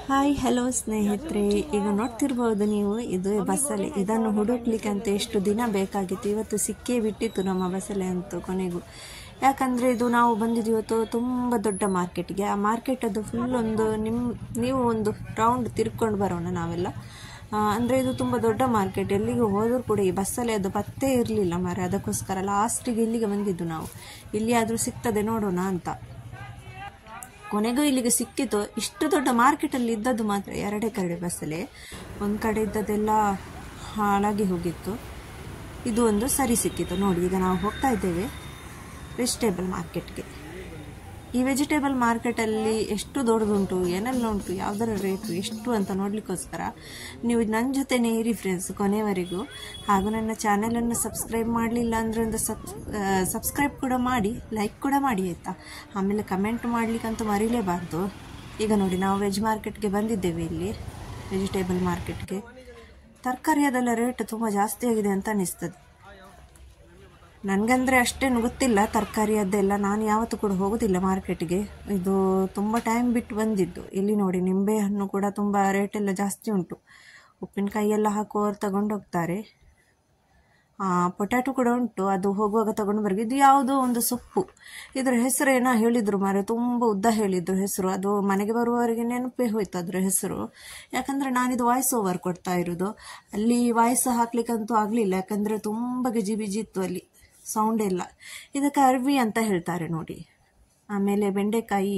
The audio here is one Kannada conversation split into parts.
ಹಾಯ್ ಹಲೋ ಸ್ನೇಹಿತರೆ ಈಗ ನೋಡ್ತಿರ್ಬೋದು ನೀವು ಇದು ಬಸಳೆ ಇದನ್ನು ಹುಡುಕ್ಲಿಕ್ಕೆ ಅಂತ ಎಷ್ಟು ದಿನ ಬೇಕಾಗಿತ್ತು ಇವತ್ತು ಸಿಕ್ಕೇ ಬಿಟ್ಟಿತ್ತು ನಮ್ಮ ಬಸಳೆ ಅಂತೂ ಕೊನೆಗೂ ಯಾಕಂದರೆ ಇದು ನಾವು ಬಂದಿದ್ದು ಇವತ್ತು ತುಂಬ ದೊಡ್ಡ ಮಾರ್ಕೆಟ್ಗೆ ಆ ಮಾರ್ಕೆಟ್ ಅದು ಫುಲ್ ಒಂದು ನಿಮ್ಮ ನೀವು ಒಂದು ರೌಂಡ್ ತಿರ್ಕೊಂಡು ಬರೋಣ ನಾವೆಲ್ಲ ಆ, ಅಂದ್ರೆ ಇದು ತುಂಬ ದೊಡ್ಡ ಮಾರ್ಕೆಟ್ ಎಲ್ಲಿಗೆ ಹೋದರೂ ಕೂಡ ಈ ಬಸ್ಸಲ್ಲಿ ಅದು ಪತ್ತೆ ಇರಲಿಲ್ಲ ಮಾರೆ ಅದಕ್ಕೋಸ್ಕರ ಲಾಸ್ಟಿಗೆ ಇಲ್ಲಿಗೆ ಬಂದಿದ್ದು ನಾವು ಇಲ್ಲಿ ಆದರೂ ಸಿಗ್ತದೆ ನೋಡೋಣ ಅಂತ ಕೊನೆಗೂ ಇಲ್ಲಿಗೆ ಸಿಕ್ಕಿತು ಇಷ್ಟು ದೊಡ್ಡ ಮಾರ್ಕೆಟಲ್ಲಿ ಇದ್ದದ್ದು ಮಾತ್ರ ಎರಡೇ ಕಡೆ ಬಸ್ಸಲ್ಲಿ ಒಂದು ಕಡೆ ಇದ್ದದೆಲ್ಲ ಹಾಳಾಗಿ ಹೋಗಿತ್ತು ಇದು ಒಂದು ಸರಿ ಸಿಕ್ಕಿತು ನೋಡಿ ಈಗ ನಾವು ಹೋಗ್ತಾ ಇದ್ದೇವೆ ವೆಜಿಟೇಬಲ್ ಮಾರ್ಕೆಟ್ಗೆ ಈ ವೆಜಿಟೇಬಲ್ ಮಾರ್ಕೆಟಲ್ಲಿ ಎಷ್ಟು ದೊಡ್ಡದುಂಟು ಏನೆಲ್ಲ ಉಂಟು ಯಾವುದರ ರೇಟು ಎಷ್ಟು ಅಂತ ನೋಡಲಿಕ್ಕೋಸ್ಕರ ನೀವು ನನ್ನ ಜೊತೆನೇ ಇರಿ ಫ್ರೆಂಡ್ಸ್ ಕೊನೆವರೆಗೂ ಹಾಗೂ ನನ್ನ ಚಾನೆಲನ್ನು ಸಬ್ಸ್ಕ್ರೈಬ್ ಮಾಡಲಿಲ್ಲ ಅಂದರೆ ಒಂದು ಸಬ್ ಸಬ್ಸ್ಕ್ರೈಬ್ ಕೂಡ ಮಾಡಿ ಲೈಕ್ ಕೂಡ ಮಾಡಿ ಆಯಿತಾ ಆಮೇಲೆ ಕಮೆಂಟ್ ಮಾಡಲಿಕ್ಕಂತೂ ಮರೀಲೇಬಾರ್ದು ಈಗ ನೋಡಿ ನಾವು ವೆಜ್ ಮಾರ್ಕೆಟ್ಗೆ ಬಂದಿದ್ದೇವೆ ಇಲ್ಲಿ ವೆಜಿಟೇಬಲ್ ಮಾರ್ಕೆಟ್ಗೆ ತರಕಾರಿ ಅದೆಲ್ಲ ರೇಟ್ ತುಂಬ ಜಾಸ್ತಿ ಆಗಿದೆ ಅಂತ ಅನಿಸ್ತದೆ ನನಗಂದ್ರೆ ಅಷ್ಟೇನು ಗೊತ್ತಿಲ್ಲ ತರಕಾರಿ ಅದೆಲ್ಲ ನಾನು ಯಾವತ್ತೂ ಕೂಡ ಹೋಗೋದಿಲ್ಲ ಮಾರ್ಕೆಟ್ಗೆ ಇದು ತುಂಬ ಟೈಮ್ ಬಿಟ್ಟು ಬಂದಿದ್ದು ಇಲ್ಲಿ ನೋಡಿ ನಿಂಬೆ ಹಣ್ಣು ಕೂಡ ತುಂಬ ರೇಟ್ ಎಲ್ಲ ಜಾಸ್ತಿ ಉಂಟು ಉಪ್ಪಿನಕಾಯಿ ಎಲ್ಲ ಹಾಕುವವರು ತಗೊಂಡೋಗ್ತಾರೆ ಪೊಟ್ಯಾಟೊ ಕೂಡ ಉಂಟು ಅದು ಹೋಗುವಾಗ ತಗೊಂಡು ಬರ್ಗಿ ಇದು ಯಾವುದೋ ಒಂದು ಸೊಪ್ಪು ಇದರ ಹೆಸರು ಏನೋ ಹೇಳಿದ್ರು ಮಾರೆ ತುಂಬ ಉದ್ದ ಹೇಳಿದ್ರು ಹೆಸರು ಅದು ಮನೆಗೆ ಬರುವವರಿಗೆ ನೆನಪೇ ಹೋಯ್ತು ಅದ್ರ ಹೆಸರು ಯಾಕಂದ್ರೆ ನಾನಿದು ವಾಯ್ಸ್ ಓವರ್ ಕೊಡ್ತಾ ಇರೋದು ಅಲ್ಲಿ ವಾಯ್ಸ್ ಹಾಕ್ಲಿಕ್ಕಂತೂ ಆಗಲಿಲ್ಲ ಯಾಕಂದ್ರೆ ತುಂಬ ಗಿಜಿ ಬಿಜಿ ಇತ್ತು ಅಲ್ಲಿ ಸೌಂಡ್ ಇಲ್ಲ ಇದಕ್ಕೆ ಅರ್ವಿ ಅಂತ ಹೇಳ್ತಾರೆ ನೋಡಿ ಆಮೇಲೆ ಬೆಂಡೆಕಾಯಿ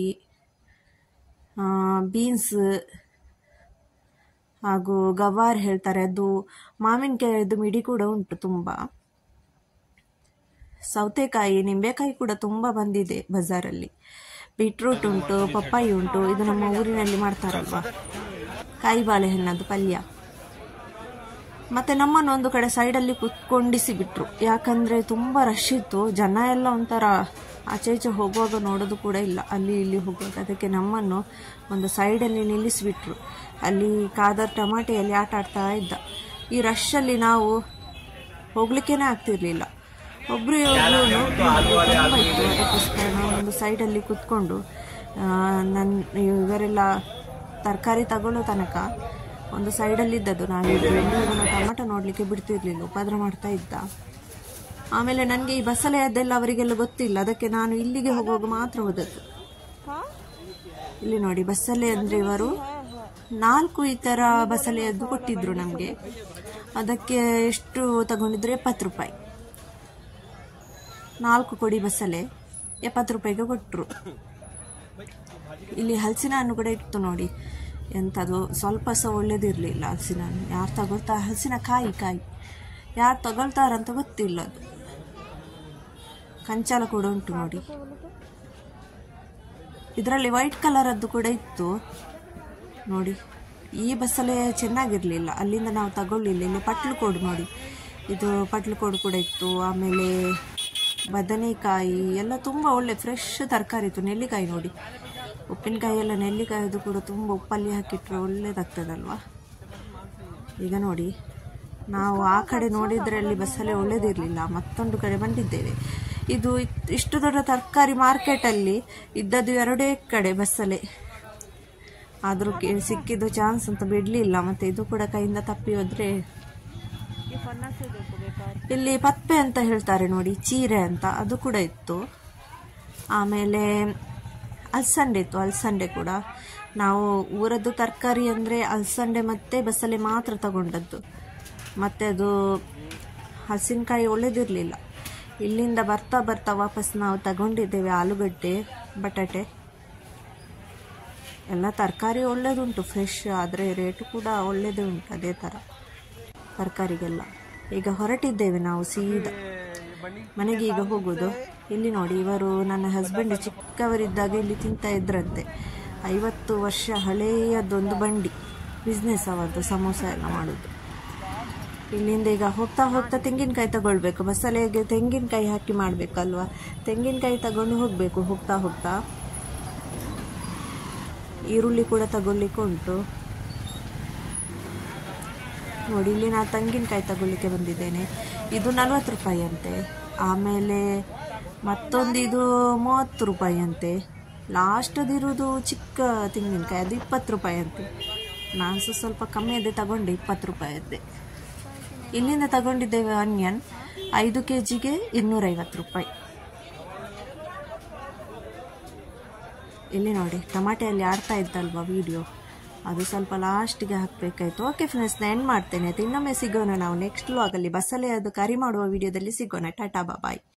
ಬೀನ್ಸ್ ಹಾಗೂ ಗವಾರ್ ಹೇಳ್ತಾರೆ ಅದು ಮಾವಿನಕಾಯಿದು ಮಿಡಿ ಕೂಡ ಉಂಟು ತುಂಬ ಸೌತೆಕಾಯಿ ನಿಂಬೆಕಾಯಿ ಕೂಡ ತುಂಬ ಬಂದಿದೆ ಬಜಾರಲ್ಲಿ ಬೀಟ್ರೂಟ್ ಉಂಟು ಪಪ್ಪಾಯಿ ಉಂಟು ಇದು ನಮ್ಮ ಊರಿನಲ್ಲಿ ಮಾಡ್ತಾರಲ್ವಾ ಕಾಯಿ ಬಾಳೆಹಣ್ಣದು ಪಲ್ಯ ಮತ್ತೆ ನಮ್ಮನ್ನು ಒಂದು ಕಡೆ ಸೈಡಲ್ಲಿ ಕುತ್ಕೊಂಡಿಸಿ ಬಿಟ್ರು ಯಾಕಂದ್ರೆ ತುಂಬಾ ರಶ್ ಇತ್ತು ಜನ ಎಲ್ಲ ಒಂಥರ ಆಚೆ ಈಚೆ ಹೋಗುವಾಗ ನೋಡೋದು ಕೂಡ ಇಲ್ಲ ಅಲ್ಲಿ ಇಲ್ಲಿ ಹೋಗುವಾಗ ಅದಕ್ಕೆ ನಮ್ಮನ್ನು ಒಂದು ಸೈಡಲ್ಲಿ ನಿಲ್ಲಿಸಿಬಿಟ್ರು ಅಲ್ಲಿ ಕಾದರ್ ಟಮಾಟೆಯಲ್ಲಿ ಆಟ ಆಡ್ತಾ ಇದ್ದ ಈ ರಶಲ್ಲಿ ನಾವು ಹೋಗ್ಲಿಕ್ಕೇನೆ ಆಗ್ತಿರ್ಲಿಲ್ಲ ಒಬ್ರು ಒಬ್ರು ತುಂಬ ಇತ್ತು ಅದಕ್ಕೋಸ್ಕರ ನಾವು ಒಂದು ಸೈಡಲ್ಲಿ ಕುತ್ಕೊಂಡು ನನ್ನ ಇವರೆಲ್ಲ ತರಕಾರಿ ತಗೊಳ್ಳೋ ತನಕ ಒಂದು ಸೈಡಲ್ಲಿ ಇದ್ದದ್ದು ನಾನು ಇವನ ಟೊಮೆಟೊ ನೋಡಲಿಕ್ಕೆ ಬಿಡ್ತಿರ್ಲಿಲ್ಲ ಉಪದ್ರ ಮಾಡ್ತಾ ಇದ್ದ ಆಮೇಲೆ ನನಗೆ ಈ ಬಸಳೆ ಅದೆಲ್ಲ ಅವರಿಗೆಲ್ಲ ಗೊತ್ತಿಲ್ಲ ಅದಕ್ಕೆ ನಾನು ಇಲ್ಲಿಗೆ ಹೋಗುವಾಗ ಮಾತ್ರ ಹೋದದ್ದು ಇಲ್ಲಿ ನೋಡಿ ಬಸಳೆ ಅಂದ್ರೆ ಇವರು ನಾಲ್ಕು ಈ ತರ ಬಸಳೆಯದ್ದು ಕೊಟ್ಟಿದ್ರು ನಮಗೆ ಅದಕ್ಕೆ ಎಷ್ಟು ತಗೊಂಡಿದ್ರು ಎಪ್ಪತ್ತು ರೂಪಾಯಿ ನಾಲ್ಕು ಕೊಡಿ ಬಸಳೆ ಎಪ್ಪತ್ತು ರೂಪಾಯಿಗೆ ಕೊಟ್ಟರು ಇಲ್ಲಿ ಹಲಸಿನ ಹಣ್ಣು ಕೂಡ ಇತ್ತು ನೋಡಿ ಎಂಥದ್ದು ಸ್ವಲ್ಪ ಸಹ ಒಳ್ಳೇದಿರಲಿಲ್ಲ ಹಲಸಿನ ಹಣ್ಣು ಯಾರು ತಗೊಳ್ತಾ ಹಲಸಿನ ಕಾಯಿ ಕಾಯಿ ಯಾರು ತಗೊಳ್ತಾರಂತ ಗೊತ್ತಿಲ್ಲ ಅದು ಕಂಚಾಲ ಕೂಡ ಉಂಟು ನೋಡಿ ಇದರಲ್ಲಿ ವೈಟ್ ಕಲರದ್ದು ಕೂಡ ಇತ್ತು ನೋಡಿ ಈ ಬಸ್ಸಲ್ಲೇ ಚೆನ್ನಾಗಿರಲಿಲ್ಲ ಅಲ್ಲಿಂದ ನಾವು ತಗೊಳ್ಳಿಲ್ಲ ಇಲ್ಲಿ ಪಟ್ಲುಕೋಡು ನೋಡಿ ಇದು ಪಟ್ಲುಕೋಡು ಕೂಡ ಇತ್ತು ಆಮೇಲೆ ಬದನೆಕಾಯಿ ಎಲ್ಲ ತುಂಬ ಒಳ್ಳೆ ಫ್ರೆಶ್ ತರಕಾರಿ ಇತ್ತು ನೆಲ್ಲಿಕಾಯಿ ನೋಡಿ ಉಪ್ಪಿನಕಾಯಿ ಎಲ್ಲ ನೆಲ್ಲಿಕಾಯಿದು ಕೂಡ ತುಂಬ ಉಪ್ಪಲ್ಲಿ ಹಾಕಿಟ್ರೆ ಒಳ್ಳೇದಾಗ್ತದಲ್ವಾ ಈಗ ನೋಡಿ ನಾವು ಆ ಕಡೆ ನೋಡಿದ್ರೆ ಅಲ್ಲಿ ಬಸ್ಸಲ್ಲಿ ಒಳ್ಳೇದಿರಲಿಲ್ಲ ಮತ್ತೊಂದು ಕಡೆ ಬಂದಿದ್ದೇವೆ ಇದು ಇತ್- ಇಷ್ಟು ದೊಡ್ಡ ತರಕಾರಿ ಮಾರ್ಕೆಟಲ್ಲಿ ಇದ್ದದ್ದು ಎರಡೇ ಕಡೆ ಬಸ್ಸಲ್ಲೇ ಆದರೂ ಸಿಕ್ಕಿದ್ದು ಚಾನ್ಸ್ ಅಂತ ಬಿಡಲಿಲ್ಲ ಮತ್ತೆ ಇದು ಕೂಡ ಕೈಯಿಂದ ತಪ್ಪಿ ಹೋದ್ರೆ ಇಲ್ಲಿ ಪಪ್ಪೆ ಅಂತ ಹೇಳ್ತಾರೆ ನೋಡಿ ಚೀರೆ ಅಂತ ಅದು ಕೂಡ ಇತ್ತು ಆಮೇಲೆ ಅಲ್ಸಂಡೆ ಇತ್ತು ಅಲ್ಸಂಡೆ ಕೂಡ ನಾವು ಊರದ್ದು ತರಕಾರಿ ಅಂದರೆ ಅಲ್ಸಂಡೆ ಮತ್ತು ಬಸಳೆ ಮಾತ್ರ ತಗೊಂಡದ್ದು ಮತ್ತು ಅದು ಹಸಿನಕಾಯಿ ಒಳ್ಳೇದಿರಲಿಲ್ಲ ಇಲ್ಲಿಂದ ಬರ್ತಾ ಬರ್ತಾ ವಾಪಸ್ ನಾವು ತಗೊಂಡಿದ್ದೇವೆ ಆಲೂಗಡ್ಡೆ ಬಟಾಟೆ ಎಲ್ಲ ತರಕಾರಿ ಒಳ್ಳೇದುಂಟು ಫ್ರೆಶ್ ಆದರೆ ರೇಟು ಕೂಡ ಒಳ್ಳೇದೇ ಉಂಟು ಅದೇ ಥರ ತರಕಾರಿಗೆಲ್ಲ ಈಗ ಹೊರಟಿದ್ದೇವೆ ನಾವು ಸೀದಾ ಮನೆಗೆ ಈಗ ಹೋಗೋದು ಇಲ್ಲಿ ನೋಡಿ ಇವರು ನನ್ನ ಹಸ್ಬೆಂಡ್ ಚಿಕ್ಕವರಿದ್ದಾಗ ಇಲ್ಲಿ ತಿಂತಾ ಇದ್ರಂತೆ ಐವತ್ತು ವರ್ಷ ಹಳೆಯದೊಂದು ಬಂಡಿ ಬಿಸ್ನೆಸ್ ಅವರದ್ದು ಸಮೋಸ ಎಲ್ಲ ಮಾಡೋದು ಇಲ್ಲಿಂದ ಈಗ ಹೋಗ್ತಾ ಹೋಗ್ತಾ ತೆಂಗಿನಕಾಯಿ ತಗೊಳ್ಬೇಕು ಬಸಳೆಗೆ ತೆಂಗಿನಕಾಯಿ ಹಾಕಿ ಮಾಡಬೇಕಲ್ವಾ ತೆಂಗಿನಕಾಯಿ ತಗೊಂಡು ಹೋಗಬೇಕು ಹೋಗ್ತಾ ಹೋಗ್ತಾ ಈರುಳ್ಳಿ ಕೂಡ ತಗೊಳ್ಲಿಕ್ಕೆ ಉಂಟು ನೋಡಿ ಇಲ್ಲಿ ನಾನು ತೆಂಗಿನಕಾಯಿ ತಗೊಳ್ಳಿಕ್ಕೆ ಬಂದಿದ್ದೇನೆ ಇದು ನಲ್ವತ್ತು ರೂಪಾಯಿ ಅಂತೆ ಆಮೇಲೆ ಮತ್ತೊಂದು ಇದು ಮೂವತ್ತು ರೂಪಾಯಿ ಅಂತೆ ಲಾಸ್ಟದಿರೋದು ಚಿಕ್ಕ ತೆಂಗಿನಕಾಯಿ ಅದು ಇಪ್ಪತ್ತು ರೂಪಾಯಿ ಅಂತೆ ನಾನು ಸಹ ಸ್ವಲ್ಪ ಕಮ್ಮಿಯದ್ದೇ ತಗೊಂಡೆ ಇಪ್ಪತ್ತು ರೂಪಾಯದ್ದೇ ಇಲ್ಲಿಂದ ತಗೊಂಡಿದ್ದೇವೆ ಆನಿಯನ್ ಐದು ಕೆ ಜಿಗೆ ಇನ್ನೂರೈವತ್ತು ರೂಪಾಯಿ ಇಲ್ಲಿ ನೋಡಿ ಟಮಾಟೆಯಲ್ಲಿ ಆಡ್ತಾ ಇದ್ದಲ್ವಾ ವಿಡಿಯೋ ಅದು ಸ್ವಲ್ಪ ಲಾಸ್ಟಿಗೆ ಹಾಕಬೇಕಾಯ್ತು ಓಕೆ ಫ್ರೆಂಡ್ಸ್ ನಾನು ಎಂಡ್ ಮಾಡ್ತೇನೆ ಆಯ್ತು ಇನ್ನೊಮ್ಮೆ ಸಿಗೋಣ ನಾವು ನೆಕ್ಸ್ಟ್ ವ್ಲಾಗಲ್ಲಿ ಬಸ್ಸಲ್ಲೇ ಅದು ಕರಿ ಮಾಡುವ ವಿಡಿಯೋದಲ್ಲಿ ಸಿಗೋಣ ಟಾಟಾ ಬಾಯ್